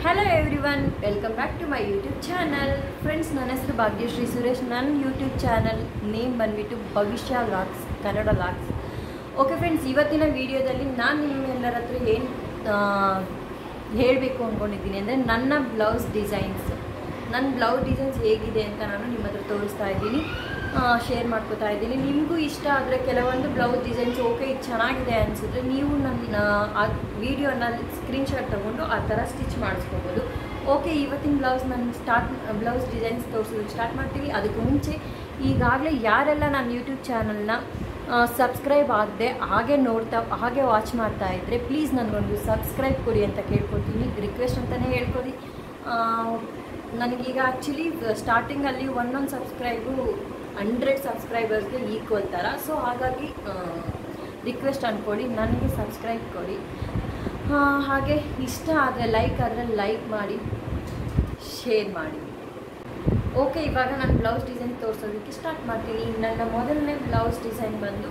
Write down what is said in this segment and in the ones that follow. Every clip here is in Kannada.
hello every one welcome back to my YouTube channel friends ನನ್ನ ಹೆಸರು ಭಾಗ್ಯಶ್ರೀ ಸುರೇಶ್ ನನ್ನ ಯೂಟ್ಯೂಬ್ ಚಾನಲ್ ನೇಮ್ ಬಂದುಬಿಟ್ಟು Bhavishya vlogs Kannada vlogs okay friends ಇವತ್ತಿನ ವಿಡಿಯೋದಲ್ಲಿ ನಾನು ನಿಮ್ಮೆಲ್ಲರ ಹತ್ರ ಏನು ಹೇಳಬೇಕು ಅಂದ್ಕೊಂಡಿದ್ದೀನಿ ಅಂದರೆ ನನ್ನ ಬ್ಲೌಸ್ ಡಿಸೈನ್ಸ್ ನನ್ನ ಬ್ಲೌಸ್ ಡಿಸೈನ್ಸ್ ಹೇಗಿದೆ ಅಂತ ನಾನು ನಿಮ್ಮ ಹತ್ರ ತೋರಿಸ್ತಾ ಇದ್ದೀನಿ ಶೇರ್ ಮಾಡ್ಕೋತಾ ಇದ್ದೀನಿ ನಿಮಗೂ ಇಷ್ಟ ಆದರೆ ಕೆಲವೊಂದು ಬ್ಲೌಸ್ ಡಿಸೈನ್ಸ್ ಓಕೆ ಇದು ಚೆನ್ನಾಗಿದೆ ಅನಿಸಿದ್ರೆ ನೀವು ನನ್ನ ಆ ವಿಡಿಯೋನ ಸ್ಕ್ರೀನ್ಶಾಟ್ ತೊಗೊಂಡು ಆ ಥರ ಸ್ಟಿಚ್ ಮಾಡಿಸ್ಕೋಬೋದು ಓಕೆ ಇವತ್ತಿನ ಬ್ಲೌಸ್ ನಾನು ಸ್ಟಾರ್ಟ್ ಬ್ಲೌಸ್ ಡಿಸೈನ್ಸ್ ತೋರಿಸೋದಕ್ಕೆ ಸ್ಟಾರ್ಟ್ ಮಾಡ್ತೀವಿ ಅದಕ್ಕೆ ಮುಂಚೆ ಈಗಾಗಲೇ ಯಾರೆಲ್ಲ ನನ್ನ ಯೂಟ್ಯೂಬ್ ಚಾನಲ್ನ ಸಬ್ಸ್ಕ್ರೈಬ್ ಆಗದೆ ಹಾಗೆ ನೋಡ್ತಾ ಹಾಗೆ ವಾಚ್ ಮಾಡ್ತಾ ಇದ್ದರೆ ಪ್ಲೀಸ್ ನನಗೊಂದು ಸಬ್ಸ್ಕ್ರೈಬ್ ಕೊಡಿ ಅಂತ ಕೇಳ್ಕೊತೀನಿ ರಿಕ್ವೆಸ್ಟ್ ಅಂತಲೇ ಹೇಳ್ಕೊಡಿ ನನಗೀಗ ಆ್ಯಕ್ಚುಲಿ ಸ್ಟಾರ್ಟಿಂಗಲ್ಲಿ ಒಂದೊಂದು ಸಬ್ಸ್ಕ್ರೈಬು ಹಂಡ್ರೆಡ್ ಸಬ್ಸ್ಕ್ರೈಬರ್ಸ್ಗೆ ಈಕ್ವಲ್ ಥರ ಸೊ ಹಾಗಾಗಿ ರಿಕ್ವೆಸ್ಟ್ ಅಂದ್ಕೊಳ್ಳಿ ನನಗೆ ಸಬ್ಸ್ಕ್ರೈಬ್ ಕೊಡಿ ಹಾಗೆ ಇಷ್ಟ ಆದರೆ ಲೈಕ್ ಆದರೆ ಲೈಕ್ ಮಾಡಿ ಶೇರ್ ಮಾಡಿ ಓಕೆ ಇವಾಗ ನಾನು ಬ್ಲೌಸ್ ಡಿಸೈನ್ ತೋರಿಸೋದಕ್ಕೆ ಸ್ಟಾರ್ಟ್ ಮಾಡ್ತೀನಿ ನನ್ನ ಮೊದಲನೇ ಬ್ಲೌಸ್ ಡಿಸೈನ್ ಬಂದು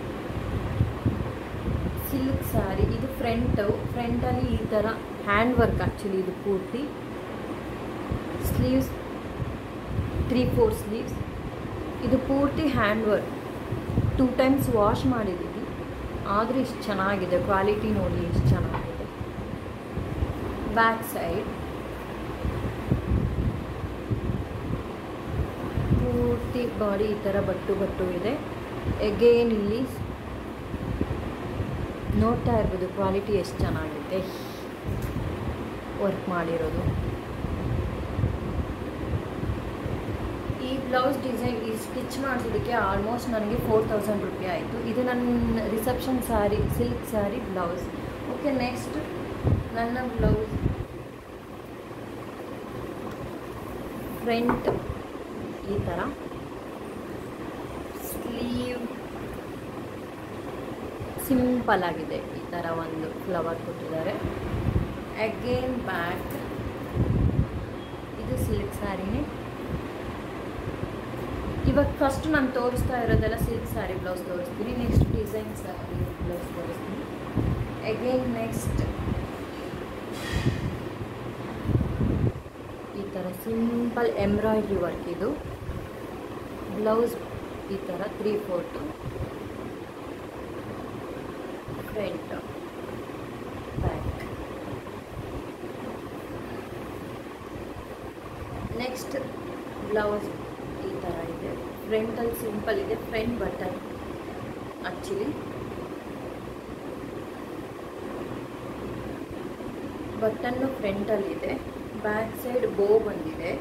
ಸಿಲ್ಕ್ ಸ್ಯಾರಿ ಇದು ಫ್ರಂಟು ಫ್ರಂಟಲ್ಲಿ ಈ ಥರ ಹ್ಯಾಂಡ್ ವರ್ಕ್ ಆ್ಯಕ್ಚುಲಿ ಇದು ಪೂರ್ತಿ ಸ್ಲೀವ್ಸ್ ತ್ರೀ ಫೋರ್ ಸ್ಲೀವ್ಸ್ ಇದು ಪೂರ್ತಿ hand work two times wash ಮಾಡಿದ್ದೀವಿ ಆದರೂ ಇಷ್ಟು ಚೆನ್ನಾಗಿದೆ ಕ್ವಾಲಿಟಿ ನೋಡಿ ಎಷ್ಟು ಚೆನ್ನಾಗಿದೆ ಬ್ಯಾಕ್ ಸೈಡ್ ಪೂರ್ತಿ ಬಾಡಿ ಈ ಥರ ಬಟ್ಟು ಬಟ್ಟು ಇದೆ ಎಗೇನ್ ಇಲ್ಲಿ ನೋಡ್ತಾ ಇರ್ಬೋದು ಕ್ವಾಲಿಟಿ ಎಷ್ಟು ಚೆನ್ನಾಗಿದೆ ವರ್ಕ್ ಮಾಡಿರೋದು ಈ ಬ್ಲೌಸ್ ಡಿಸೈನ್ ಈ ಸ್ಟಿಚ್ ಮಾಡಿಸೋದಕ್ಕೆ ಆಲ್ಮೋಸ್ಟ್ ನನಗೆ ಫೋರ್ ತೌಸಂಡ್ ರೂಪಾಯಿ ಆಯಿತು ಇದು ನನ್ನ reception sari silk sari blouse okay next ನನ್ನ ಬ್ಲೌಸ್ ಫ್ರಂಟ್ ಈ ಥರ ಸ್ಲೀವ್ ಸಿಂಪಲ್ ಆಗಿದೆ ಈ ಥರ ಒಂದು ಫ್ಲವರ್ ಕೊಟ್ಟಿದ್ದಾರೆ ಅಗೇನ್ ಬ್ಯಾಕ್ ಇದು ಸಿಲ್ಕ್ ಸ್ಯಾರಿನೇ ಇವಾಗ ಫಸ್ಟ್ ನಾನು ತೋರಿಸ್ತಾ ಇರೋದೆಲ್ಲ ಸಿಲ್ಕ್ ಸ್ಯಾರಿ ಬ್ಲೌಸ್ ತೋರಿಸ್ತೀನಿ ನೆಕ್ಸ್ಟ್ ಡಿಸೈನ್ ಸ್ಯಾರಿ ಬ್ಲೌಸ್ ತೋರಿಸ್ತೀನಿ ಅಗೇನ್ ನೆಕ್ಸ್ಟ್ ಈ ಥರ ಸಿಂಪಲ್ ಎಂಬ್ರಾಯ್ಡ್ರಿ ವರ್ಕ್ ಇದು ಬ್ಲೌಸ್ ಈ ಥರ three fourth front back next blouse ಈ ಥರ ಇದೆ ಫ್ರಂಟಲ್ಲಿ ಸಿಂಪಲ್ ಇದೆ ಫ್ರಂಟ್ ಬಟನ್ ಆ್ಯಕ್ಚುಲಿ ಬಟನ್ನು ಫ್ರಂಟಲ್ಲಿದೆ ಬ್ಯಾಕ್ ಸೈಡ್ ಬೋ ಬಂದಿದೆ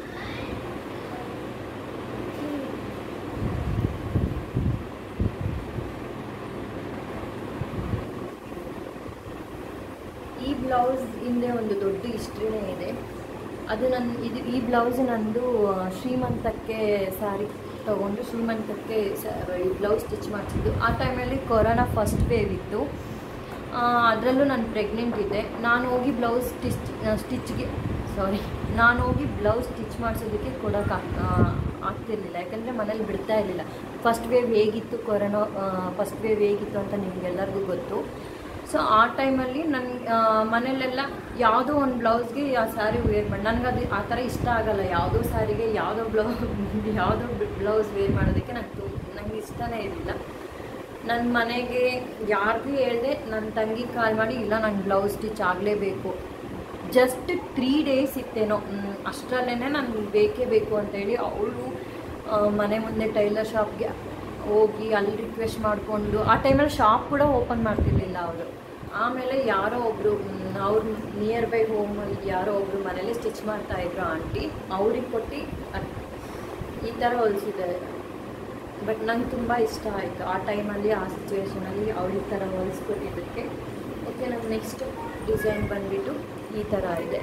ಈ ಬ್ಲೌಸ್ ಹಿಂದೆ ಒಂದು ದೊಡ್ಡ ಹಿಸ್ಟ್ರಿನೇ ಇದೆ ಅದು ನನ್ನ ಇದು ಈ ಬ್ಲೌಸ್ ನಂದು ಶ್ರೀಮಂತಕ್ಕೆ ಸ್ಯಾರಿ ತೊಗೊಂಡು ಶ್ರೀಮಂತಕ್ಕೆ ಈ ಬ್ಲೌಸ್ ಸ್ಟಿಚ್ ಮಾಡಿಸಿದ್ದು ಆ ಟೈಮಲ್ಲಿ ಕೊರೋನಾ ಫಸ್ಟ್ ವೇವ್ ಇತ್ತು ಅದರಲ್ಲೂ ನಾನು ಪ್ರೆಗ್ನೆಂಟ್ ಇದ್ದೆ ನಾನು ಹೋಗಿ ಬ್ಲೌಸ್ ಸ್ಟಿಚ್ ಸ್ಟಿಚ್ಗೆ ಸಾರಿ ನಾನು ಹೋಗಿ ಬ್ಲೌಸ್ ಸ್ಟಿಚ್ ಮಾಡಿಸೋದಕ್ಕೆ ಕೊಡೋಕೆ ಆಗ್ತಿರ್ಲಿಲ್ಲ ಯಾಕಂದರೆ ಮನೇಲಿ ಬಿಡ್ತಾ ಇರಲಿಲ್ಲ ಫಸ್ಟ್ ವೇವ್ ಹೇಗಿತ್ತು ಕೊರೋನಾ ಫಸ್ಟ್ ವೇವ್ ಹೇಗಿತ್ತು ಅಂತ ನಿಮಗೆಲ್ಲರಿಗೂ ಗೊತ್ತು ಸೊ ಆ ಟೈಮಲ್ಲಿ ನನ್ನ ಮನೇಲೆಲ್ಲ ಯಾವುದೋ ಒಂದು ಬ್ಲೌಸ್ಗೆ ಆ ಸ್ಯಾರಿ ವೇರ್ ಮಾಡಿ ನನಗದು ಆ ಥರ ಇಷ್ಟ ಆಗಲ್ಲ ಯಾವುದೋ ಸ್ಯಾರಿಗೆ ಯಾವುದೋ ಬ್ಲೌ ಯಾವುದೋ ಬ್ಲೌಸ್ ವೇರ್ ಮಾಡೋದಕ್ಕೆ ನಂಗೆ ನನಗೆ ಇಷ್ಟನೇ ಇರಲಿಲ್ಲ ನನ್ನ ಮನೆಗೆ ಯಾರಿಗೂ ಹೇಳಿದೆ ನನ್ನ ತಂಗಿ ಕಾಲ್ ಮಾಡಿ ಇಲ್ಲ ನಂಗೆ ಬ್ಲೌಸ್ ಸ್ಟಿಚ್ ಆಗಲೇಬೇಕು ಜಸ್ಟ್ ತ್ರೀ ಡೇಸ್ ಇತ್ತೇನೋ ಅಷ್ಟರಲ್ಲೇ ನನಗೆ ಬೇಕೇ ಬೇಕು ಅಂತೇಳಿ ಅವಳು ಮನೆ ಮುಂದೆ ಟೈಲರ್ ಶಾಪ್ಗೆ ಹೋಗಿ ಅಲ್ಲಿ ರಿಕ್ವೆಸ್ಟ್ ಮಾಡಿಕೊಂಡು ಆ ಟೈಮಲ್ಲಿ ಶಾಪ್ ಕೂಡ ಓಪನ್ ಮಾಡ್ತಿರ್ಲಿಲ್ಲ ಅವರು ಆಮೇಲೆ ಯಾರೋ ಒಬ್ಬರು ಅವ್ರ ನಿಯರ್ ಬೈ ಹೋಮಲ್ಲಿ ಯಾರೋ ಒಬ್ಬರು ಮನೇಲಿ ಸ್ಟಿಚ್ ಮಾಡ್ತಾಯಿದ್ರು ಆಂಟಿ ಅವ್ರಿಗೆ ಕೊಟ್ಟು ಈ ಥರ ಹೊಲಿಸಿದ್ದಾರೆ ಬಟ್ ನಂಗೆ ತುಂಬ ಇಷ್ಟ ಆಯಿತು ಆ ಟೈಮಲ್ಲಿ ಆ ಸಿಚುವೇಷನಲ್ಲಿ ಅವಳಿಗೆ ಥರ ಹೊಲಿಸ್ಕೊಟ್ಟಿದ್ದಕ್ಕೆ ಓಕೆ ನಂಗೆ ನೆಕ್ಸ್ಟ್ ಡಿಸೈನ್ ಬಂದುಬಿಟ್ಟು ಈ ಥರ ಇದೆ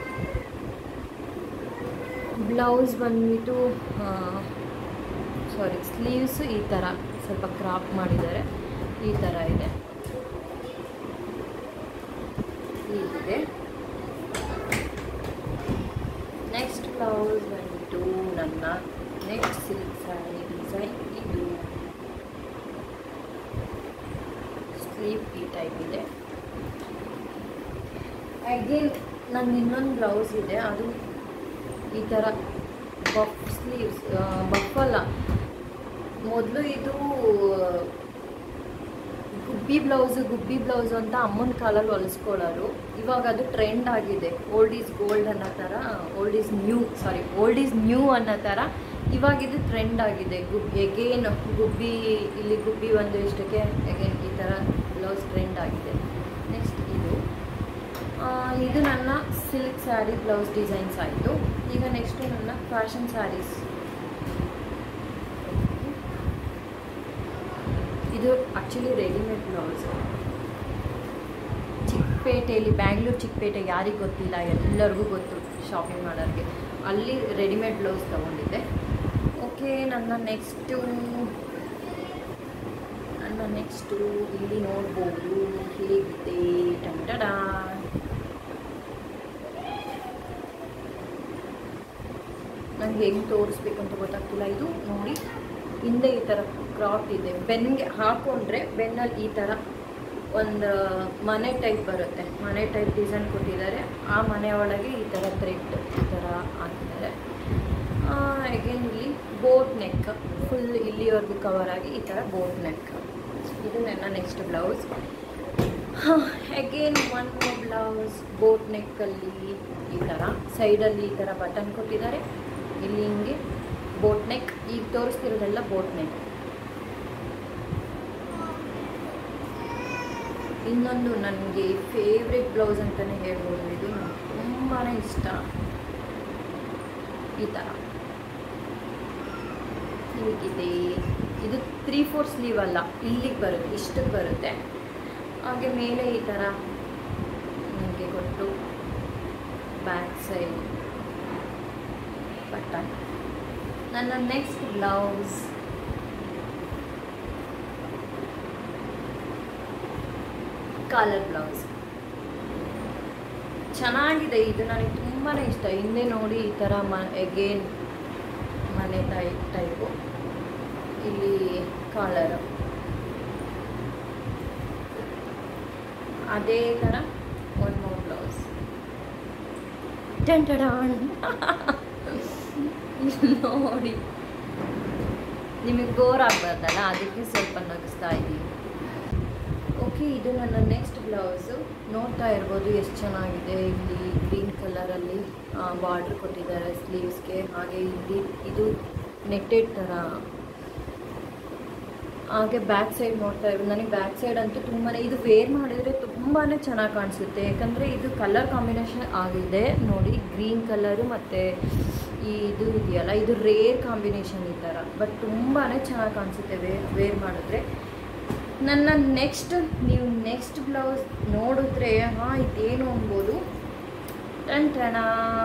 ಬ್ಲೌಸ್ ಬಂದುಬಿಟ್ಟು ಸಾರಿ ಸ್ಲೀವ್ಸು ಈ ಥರ ಸ್ವಲ್ಪ ಕ್ರಾಪ್ ಮಾಡಿದ್ದಾರೆ ಈ ಥರ ಇದೆ ಹೀಗಿದೆ ನೆಕ್ಸ್ಟ್ ಬ್ಲೌಸ್ ಬಂದುಬಿಟ್ಟು ನನ್ನ ನೆಕ್ಸ್ಟ್ ಸಿಲ್ಕ್ ಸ್ಯಾರಿ ಡಿಸೈನ್ ಇದು ಸ್ಲೀವ್ ಈ ಟೈಪ್ ಇದೆ ಅಗೇನ್ ನನ್ನ ಇನ್ನೊಂದು ಬ್ಲೌಸ್ ಇದೆ ಅದು ಈ ಥರ ಬಫ್ ಸ್ಲೀವ್ಸ್ ಬಫ್ ಅಲ್ಲ ಮೊದಲು ಇದು ಗುಬ್ಬಿ ಬ್ಲೌಸು ಗುಬ್ಬಿ ಬ್ಲೌಸು ಅಂತ ಅಮ್ಮನ ಕಾಲಲ್ಲಿ ಹೊಲಿಸ್ಕೊಳ್ಳೋರು ಇವಾಗ ಅದು ಟ್ರೆಂಡ್ ಆಗಿದೆ ಓಲ್ಡ್ ಈಸ್ ಗೋಲ್ಡ್ ಅನ್ನೋ ಥರ old is new sari old is new ಅನ್ನೋ ಥರ ಇವಾಗ ಇದು ಟ್ರೆಂಡ್ ಆಗಿದೆ ಗುಬ್ ಎಗೇನ್ ಗುಬ್ಬಿ ಇಲ್ಲಿ ಗುಬ್ಬಿ ಒಂದು ಇಷ್ಟಕ್ಕೆ ಎಗೇನ್ ಈ ಥರ ಬ್ಲೌಸ್ ಟ್ರೆಂಡ್ ಆಗಿದೆ ನೆಕ್ಸ್ಟ್ ಇದು ಆ, ಇದು ನನ್ನ ಸಿಲ್ಕ್ ಸ್ಯಾರಿ ಬ್ಲೌಸ್ ಡಿಸೈನ್ಸ್ ಆಯಿತು ಈಗ ನೆಕ್ಸ್ಟು ನನ್ನ ಫ್ಯಾಷನ್ ಸ್ಯಾರೀಸ್ ಇದು ಆ್ಯಕ್ಚುಲಿ ರೆಡಿಮೇಡ್ ಬ್ಲೌಸ್ ಚಿಕ್ಕಪೇಟೆಯಲ್ಲಿ ಬ್ಯಾಂಗ್ಳೂರು ಚಿಕ್ಕಪೇಟೆ ಯಾರಿಗೆ ಗೊತ್ತಿಲ್ಲ ಎಲ್ಲರಿಗೂ ಗೊತ್ತು ಶಾಪಿಂಗ್ ಮಾಡೋರಿಗೆ ಅಲ್ಲಿ ರೆಡಿಮೇಡ್ ಬ್ಲೌಸ್ ತೊಗೊಂಡಿದ್ದೆ ಓಕೆ ನನ್ನ ನೆಕ್ಸ್ಟು ನನ್ನ ನೆಕ್ಸ್ಟು ಇಲ್ಲಿ ನೋಡ್ಬೋದು ಹೇಗಿದೆ ಟಂಟಡಾ ನನಗೆ ಹೆಂಗೆ ತೋರಿಸ್ಬೇಕು ಅಂತ ಗೊತ್ತಾಗ್ತಿಲ್ಲ ಇದು ನೋಡಿ ಹಿಂದೆ ಈ ಥರ ಕ್ರಾಪ್ ಇದೆ ಬೆನ್ನಿಗೆ ಹಾಕೊಂಡ್ರೆ ಬೆನ್ನಲ್ಲಿ ಈ ಥರ ಒಂದು ಮನೆ ಟೈಪ್ ಬರುತ್ತೆ ಮನೆ ಟೈಪ್ ಡಿಸೈನ್ ಕೊಟ್ಟಿದ್ದಾರೆ ಆ ಮನೆ ಒಳಗೆ ಈ ಥರ ಥ್ರೆಡ್ ಈ ಥರ ಹಾಕಿದ್ದಾರೆ ಅಗೇನ್ ಇಲ್ಲಿ ಬೋಟ್ ನೆಕ್ ಫುಲ್ ಇಲ್ಲಿವರೆಗೂ ಕವರ್ ಆಗಿ ಈ ಥರ ಬೋಟ್ ನೆಕ್ ಇದು ನನ್ನ next blouse again one blouse boat ನೆಕ್ಕಲ್ಲಿ ಈ ಥರ ಸೈಡಲ್ಲಿ ಈ ಥರ ಬಟನ್ ಕೊಟ್ಟಿದ್ದಾರೆ ಇಲ್ಲಿ ಹಿಂಗೆ ಬೋಟ್ ನೆಕ್ ಈಗ ತೋರಿಸ್ತಿರೋದೆಲ್ಲ ಬೋಟ್ ನೆಕ್ ಇನ್ನೊಂದು ನನಗೆ ಫೇವ್ರೆಟ್ ಬ್ಲೌಸ್ ಅಂತಲೇ ಹೇಳ್ಬೋದು ಇದು ನಂಗೆ ತುಂಬಾ ಇಷ್ಟ ಈ ಥರ ಹೀಗಿದೆ ಇದು ತ್ರೀ ಫೋರ್ ಸ್ಲೀವ್ ಅಲ್ಲ ಇಲ್ಲಿಗೆ ಬರುತ್ತೆ ಇಷ್ಟಕ್ಕೆ ಬರುತ್ತೆ ಹಾಗೆ ಮೇಲೆ ಈ ಥರ ನನಗೆ ಕೊಟ್ಟು ಬ್ಯಾಕ್ ಸೈಡ್ ಬಟನ್ ನನ್ನ ನೆಕ್ಸ್ಟ್ ಬ್ಲೌಸ್ ಕಾಲರ್ ಬ್ಲೌಸ್ ಚೆನ್ನಾಗಿದೆ ಇದು ನನಗೆ ತುಂಬಾ ಇಷ್ಟ ಹಿಂದೆ ನೋಡಿ ಈ ಥರ ಮ ಎಗೇನ್ ಮನೆ ಟೈ ಟೈಪು ಇಲ್ಲಿ ಕಾಲರ್ ಅದೇ ಥರ ಒನ್ ಮೋರ್ ಬ್ಲೌಸ್ ಟಂಟಡಾನ್ ನೋಡಿ ನಿಮಗೆ ಬೋರ್ ಆಗ್ಬಾರ್ದಲ್ಲ ಅದಕ್ಕೆ ಸ್ವಲ್ಪ ನಗಿಸ್ತಾ ಇದ್ದೀನಿ ಓಕೆ ಇದು ನನ್ನ ನೆಕ್ಸ್ಟ್ ಬ್ಲೌಸು ನೋಡ್ತಾ ಇರ್ಬೋದು ಎಷ್ಟು ಚೆನ್ನಾಗಿದೆ ಇಲ್ಲಿ ಗ್ರೀನ್ ಕಲರಲ್ಲಿ ಬಾರ್ಡ್ರ್ ಕೊಟ್ಟಿದ್ದಾರೆ ಸ್ಲೀವ್ಸ್ಗೆ ಹಾಗೆ ಇಲ್ಲಿ ಇದು ನೆಟ್ಟೆಡ್ ಥರ ಹಾಗೆ ಬ್ಯಾಕ್ ಸೈಡ್ ನೋಡ್ತಾ ಇರ್ಬೋದು ನನಗೆ ಬ್ಯಾಕ್ ಸೈಡ್ ಅಂತೂ ತುಂಬಾ ಇದು ವೇರ್ ಮಾಡಿದರೆ ತುಂಬಾ ಚೆನ್ನಾಗಿ ಕಾಣಿಸುತ್ತೆ ಯಾಕಂದರೆ ಇದು ಕಲರ್ ಕಾಂಬಿನೇಷನ್ ಆಗಿದೆ ನೋಡಿ ಗ್ರೀನ್ ಕಲರು ಮತ್ತು ಈ ಇದು ಇದೆಯಲ್ಲ ಇದು ರೇರ್ ಕಾಂಬಿನೇಷನ್ ಈ ಥರ ಬಟ್ ತುಂಬಾ ಚೆನ್ನಾಗಿ ಕಾಣಿಸುತ್ತೆ ವೇ ವೇರ್ ಮಾಡಿದ್ರೆ ನನ್ನ ನೆಕ್ಸ್ಟ್ ನೀವು ನೆಕ್ಸ್ಟ್ ಬ್ಲೌಸ್ ನೋಡಿದ್ರೆ ಹಾಂ ಇದೇನು ಅನ್ಬೋದು ಟನ್ ಟಣ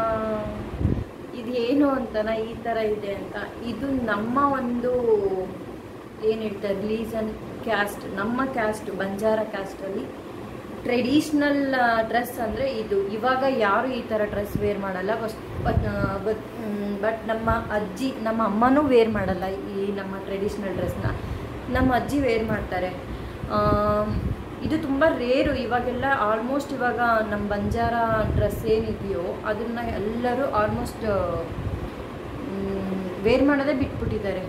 ಇದೇನು ಅಂತನ ಈ ಥರ ಇದೆ ಅಂತ ಇದು ನಮ್ಮ ಒಂದು ಏನು ಹೇಳ್ತಾರೆ ರಿಲೀಸನ್ ಕ್ಯಾಸ್ಟ್ ನಮ್ಮ ಕ್ಯಾಸ್ಟ್ ಬಂಜಾರ ಕ್ಯಾಸ್ಟಲ್ಲಿ ಟ್ರೆಡಿಷ್ನಲ್ ಡ್ರೆಸ್ ಅಂದರೆ ಇದು ಇವಾಗ ಯಾರು ಈ ಥರ ಡ್ರೆಸ್ ವೇರ್ ಮಾಡಲ್ಲ ಬಟ್ ಬಟ್ ನಮ್ಮ ಅಜ್ಜಿ ನಮ್ಮ ಅಮ್ಮನೂ ವೇರ್ ಮಾಡಲ್ಲ ಈ ನಮ್ಮ ಟ್ರೆಡಿಷ್ನಲ್ ಡ್ರೆಸ್ನ ನಮ್ಮ ಅಜ್ಜಿ ವೇರ್ ಮಾಡ್ತಾರೆ ಆ, ಇದು ತುಂಬ ರೇರು ಇವಾಗೆಲ್ಲ ಆಲ್ಮೋಸ್ಟ್ ಇವಾಗ ನಮ್ಮ ಬಂಜಾರ ಡ್ರೆಸ್ ಏನಿದೆಯೋ ಅದನ್ನು ಎಲ್ಲರೂ ಆಲ್ಮೋಸ್ಟ್ ವೇರ್ ಮಾಡೋದೇ ಬಿಟ್ಬಿಟ್ಟಿದ್ದಾರೆ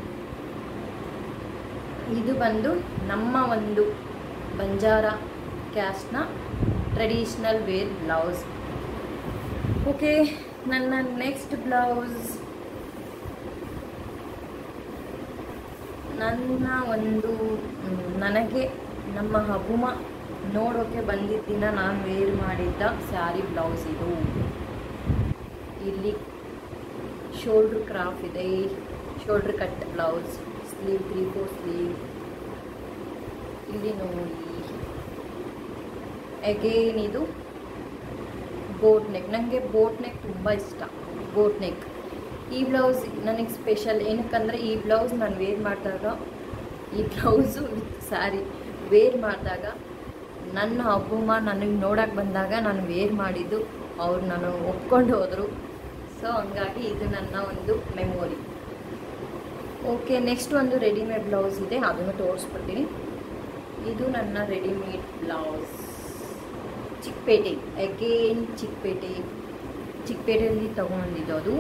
ಇದು ಬಂದು ನಮ್ಮ ಒಂದು ಬಂಜಾರ ಕ್ಯಾಸ್ಟ್ನ ಟ್ರೆಡಿಷ್ನಲ್ ವೇರ್ ಬ್ಲೌಸ್ ಓಕೆ ನನ್ನ ನೆಕ್ಸ್ಟ್ ಬ್ಲೌಸ್ ನನ್ನ ಒಂದು ಮ್, ನನಗೆ ನಮ್ಮ ಹಗುಮ ನೋಡೋಕ್ಕೆ ಬಂದಿದ್ದ ದಿನ ನಾನು ವೇರ್ ಮಾಡಿದ್ದ ಸ್ಯಾರಿ ಬ್ಲೌಸ್ ಇದು ಇಲ್ಲಿ ಶೋಲ್ಡ್ರ್ ಕ್ರಾಫ್ ಇದೆ shoulder cut blouse sleeve three four sleeve ಇಲ್ಲಿ ನೋಡಿ ಅಗೇನ್ ಇದು ಬೋಟ್ ನೆಕ್ ನನಗೆ ಬೋಟ್ ನೆಕ್ ತುಂಬ ಇಷ್ಟ ಬೋಟ್ ನೆಕ್ ಈ ಬ್ಲೌಸ್ ನನಗೆ ಸ್ಪೆಷಲ್ ಏನಕ್ಕಂದರೆ ಈ ಬ್ಲೌಸ್ ನಾನು ವೇರ್ ಮಾಡಿದಾಗ ಈ ಬ್ಲೌಸು ವಿತ್ ಸ್ಯಾರಿ ವೇರ್ ಮಾಡಿದಾಗ ನನ್ನ ಅಬ್ಬಮ್ಮ ನನಗೆ ನೋಡೋಕೆ ಬಂದಾಗ ನಾನು ವೇರ್ ಮಾಡಿದ್ದು ಅವ್ರು ನಾನು ಒಪ್ಕೊಂಡು ಹೋದರು ಸೊ ಹಂಗಾಗಿ ಇದು ನನ್ನ ಒಂದು ಮೆಮೊರಿ ಓಕೆ ನೆಕ್ಸ್ಟ್ ಒಂದು ರೆಡಿಮೇಡ್ ಬ್ಲೌಸ್ ಇದೆ ಅದನ್ನು ತೋರಿಸ್ಬಿಡ್ತೀನಿ ಇದು ನನ್ನ readymade blouse Chickpet again Chickpet ಚಿಕ್ಕಪೇಟೆಯಲ್ಲಿ ತೊಗೊಂಡಿದ್ದು ಅದು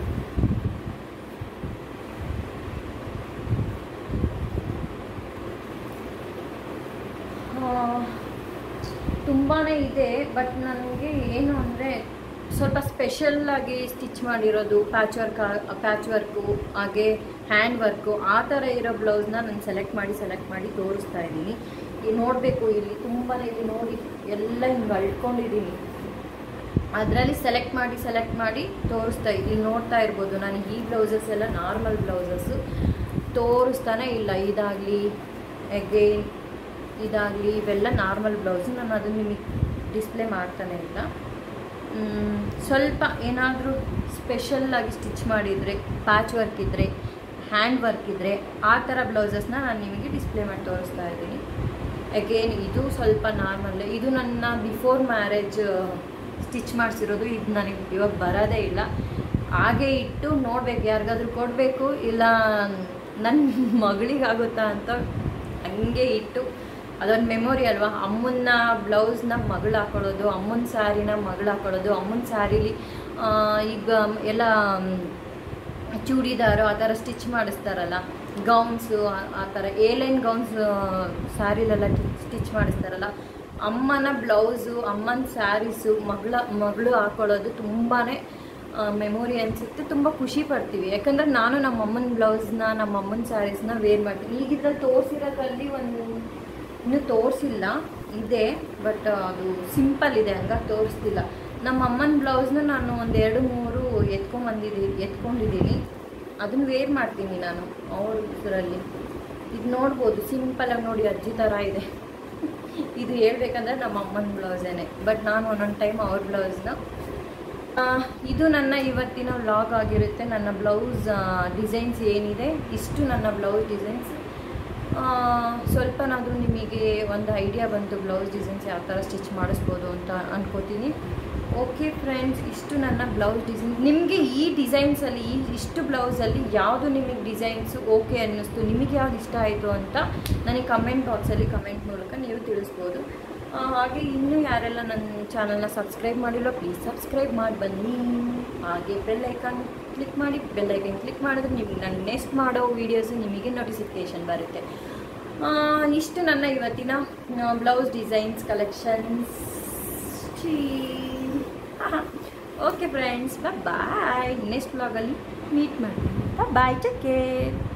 ತುಂಬಾ ಇದೆ ಬಟ್ ನನಗೆ ಏನು ಅಂದರೆ ಸ್ವಲ್ಪ ಸ್ಪೆಷಲ್ಲಾಗಿ ಸ್ಟಿಚ್ ಮಾಡಿರೋದು ಪ್ಯಾಚ್ ವರ್ಕ್ ಪ್ಯಾಚ್ ವರ್ಕು ಹಾಗೆ ಹ್ಯಾಂಡ್ ವರ್ಕು ಆ ಥರ ಇರೋ ಬ್ಲೌಸ್ನ ನಾನು ಸೆಲೆಕ್ಟ್ ಮಾಡಿ ಸೆಲೆಕ್ಟ್ ಮಾಡಿ ತೋರಿಸ್ತಾ ಇದ್ದೀನಿ ಈಗ ನೋಡಬೇಕು ಇಲ್ಲಿ ತುಂಬಾ ಇಲ್ಲಿ ನೋಡಿ ಎಲ್ಲ ಹಿಂಗೆ ಅಳ್ಕೊಂಡಿದ್ದೀನಿ ಅದರಲ್ಲಿ ಸೆಲೆಕ್ಟ್ ಮಾಡಿ ಸೆಲೆಕ್ಟ್ ಮಾಡಿ ತೋರಿಸ್ತಾ ಇಲ್ಲಿ ನೋಡ್ತಾ ಇರ್ಬೋದು ನಾನು ಈ ಬ್ಲೌಸಸ್ ಎಲ್ಲ ನಾರ್ಮಲ್ ಬ್ಲೌಸಸ್ಸು ತೋರಿಸ್ತಾನೆ ಇಲ್ಲ ಇದಾಗಲಿ ಅಗೇನ್ ಇದಾಗಲಿ ಇವೆಲ್ಲ ನಾರ್ಮಲ್ ಬ್ಲೌಸು ನಾನು ಅದನ್ನು ನಿಮಗೆ ಡಿಸ್ಪ್ಲೇ ಮಾಡ್ತಾನೆ ಇಲ್ಲ ಮ್, ಸ್ವಲ್ಪ ಏನಾದರೂ ಸ್ಪೆಷಲ್ಲಾಗಿ ಸ್ಟಿಚ್ ಮಾಡಿದರೆ ಪ್ಯಾಚ್ ವರ್ಕ್ ಇದ್ದರೆ ಹ್ಯಾಂಡ್ ವರ್ಕ್ ಇದ್ದರೆ ಆ ಥರ ಬ್ಲೌಸಸ್ನ ನಾನು ನಿಮಗೆ ಡಿಸ್ಪ್ಲೇ ಮಾಡಿ ತೋರಿಸ್ತಾ ಇದ್ದೀನಿ ಅಗೇನ್ ಇದು ಸ್ವಲ್ಪ ನಾರ್ಮಲ್ ಇದು ನನ್ನ ಬಿಫೋರ್ ಮ್ಯಾರೇಜ್ ಸ್ಟಿಚ್ ಮಾಡಿಸಿರೋದು ಇದು ನನಗೆ ಇವಾಗ ಬರೋದೇ ಇಲ್ಲ ಹಾಗೆ ಇಟ್ಟು ನೋಡ್ಬೇಕು ಯಾರಿಗಾದ್ರೂ ಕೊಡಬೇಕು ಇಲ್ಲ ನನ್ನ ಮಗಳಿಗಾಗುತ್ತಾ ಅಂತ ಹಂಗೆ ಇಟ್ಟು ಅದೊಂದು ಮೆಮೊರಿ ಅಲ್ವಾ ಅಮ್ಮನ ಬ್ಲೌಸ್ನ ಮಗಳು ಹಾಕೊಳ್ಳೋದು ಅಮ್ಮನ ಸ್ಯಾರಿನ ಮಗಳು ಹಾಕೊಳ್ಳೋದು ಅಮ್ಮನ ಸ್ಯಾರಿಲಿ ಆ, ಈಗ ಎಲ್ಲ ಮ್, ಚೂಡಿದಾರು ಆ ಥರ ಸ್ಟಿಚ್ ಮಾಡಿಸ್ತಾರಲ್ಲ ಗೌನ್ಸು ಆ ಥರ ಏಲೈನ್ ಗೌನ್ಸ್ ಸ್ಯಾರಿಲೆಲ್ಲ ಸ್ಟಿಚ್ ಮಾಡಿಸ್ತಾರಲ್ಲ ಅಮ್ಮನ ಬ್ಲೌಸು ಅಮ್ಮನ ಸ್ಯಾರೀಸು ಮಗಳ ಮಗಳು ಹಾಕೊಳ್ಳೋದು ತುಂಬಾ ಮೆಮೊರಿ ಅನಿಸುತ್ತೆ ತುಂಬ ಖುಷಿ ಪಡ್ತೀವಿ ಯಾಕಂದರೆ ನಾನು ನಮ್ಮ ಅಮ್ಮನ ಬ್ಲೌಸ್ನ ನಮ್ಮ ಅಮ್ಮನ ಸ್ಯಾರೀಸ್ನ ವೇರ್ ಮಾಡ್ತೀನಿ ಈಗ ಇದ್ರಲ್ಲಿ ತೋರಿಸಿರೋದ್ರಲ್ಲಿ ಒಂದು ಇನ್ನೂ ತೋರಿಸಿಲ್ಲ ಇದೆ ಬಟ್ ಅದು ಸಿಂಪಲ್ ಇದೆ ಹಂಗಾಗಿ ತೋರಿಸ್ತಿಲ್ಲ ನಮ್ಮ ಅಮ್ಮನ ಬ್ಲೌಸ್ನ ನಾನು ಒಂದೆರಡು ಮೂರು ಎತ್ಕೊಂಬಂದಿದ್ದೀನಿ ಎತ್ಕೊಂಡಿದ್ದೀನಿ ಅದನ್ನು ವೇರ್ ಮಾಡ್ತೀನಿ ನಾನು ಅವ್ರ ಇದರಲ್ಲಿ ಇದು ನೋಡ್ಬೋದು ಸಿಂಪಲಾಗಿ ನೋಡಿ ಅಜ್ಜಿ ಥರ ಇದೆ ಇದು ಹೇಳ್ಬೇಕಂದ್ರೆ ನಮ್ಮ ಅಮ್ಮನ ಬ್ಲೌಸೇನೆ ಬಟ್ ನಾನು ಒಂದೊಂದು ಟೈಮ್ ಅವ್ರ ಬ್ಲೌಸ್ನ ಆ, ಇದು ನನ್ನ ಇವತ್ತಿನ ವ್ಲಾಗ್ ಆಗಿರುತ್ತೆ ನನ್ನ ಬ್ಲೌಸ್ ಡಿಸೈನ್ಸ್ ಏನಿದೆ ಇಷ್ಟು ನನ್ನ ಬ್ಲೌಸ್ ಡಿಸೈನ್ಸ್ ಸ್ವಲ್ಪನಾದರೂ ನಿಮಗೆ ಒಂದು ಐಡಿಯಾ ಬಂತು ಬ್ಲೌಸ್ ಡಿಸೈನ್ಸ್ ಯಾವ ಥರ ಸ್ಟಿಚ್ ಮಾಡಿಸ್ಬೋದು ಅಂತ ಅನ್ಕೋತೀನಿ ಓಕೆ ಫ್ರೆಂಡ್ಸ್ ಇಷ್ಟು ನನ್ನ ಬ್ಲೌಸ್ ಡಿಸೈನ್ ನಿಮಗೆ ಈ ಡಿಸೈನ್ಸಲ್ಲಿ ಈ ಇಷ್ಟು ಬ್ಲೌಸಲ್ಲಿ ಯಾವುದು ನಿಮಗೆ ಡಿಸೈನ್ಸು ಓಕೆ ಅನ್ನಿಸ್ತು ನಿಮಗೆ ಯಾವ್ದು ಇಷ್ಟ ಆಯಿತು ಅಂತ ನನಗೆ ಕಮೆಂಟ್ ಬಾಕ್ಸಲ್ಲಿ ಕಮೆಂಟ್ ಮೂಲಕ ನೀವು ತಿಳಿಸ್ಬೋದು ಆ, ಹಾಗೆ ಇನ್ನೂ ಯಾರೆಲ್ಲ ನನ್ನ ಚಾನಲ್ನ ಸಬ್ಸ್ಕ್ರೈಬ್ ಮಾಡಿಲ್ಲ ಪ್ಲೀಸ್ ಸಬ್ಸ್ಕ್ರೈಬ್ ಮಾಡಿ ಬನ್ನಿ ಹಾಗೆ ಬೆಲ್ ಐಕಾನ್ ಕ್ಲಿಕ್ ಮಾಡಿ ಬೆಲ್ ಐಕಾನ್ ಕ್ಲಿಕ್ ಮಾಡಿದ್ರೆ ನಿಮಗೆ ನಾನು ನೆಕ್ಸ್ಟ್ ಮಾಡೋ ವೀಡಿಯೋಸು ನಿಮಗೆ ನೋಟಿಫಿಕೇಷನ್ ಬರುತ್ತೆ ಆ, ಇಷ್ಟು ನನ್ನ ಇವತ್ತಿನ blouse designs collections okay friends bye next ಬ್ಲಾಗಲ್ಲಿ ಮೀಟ್ ಮಾಡಿ ಬಾಯ್ ಟೇಕ್ ಕೇರ್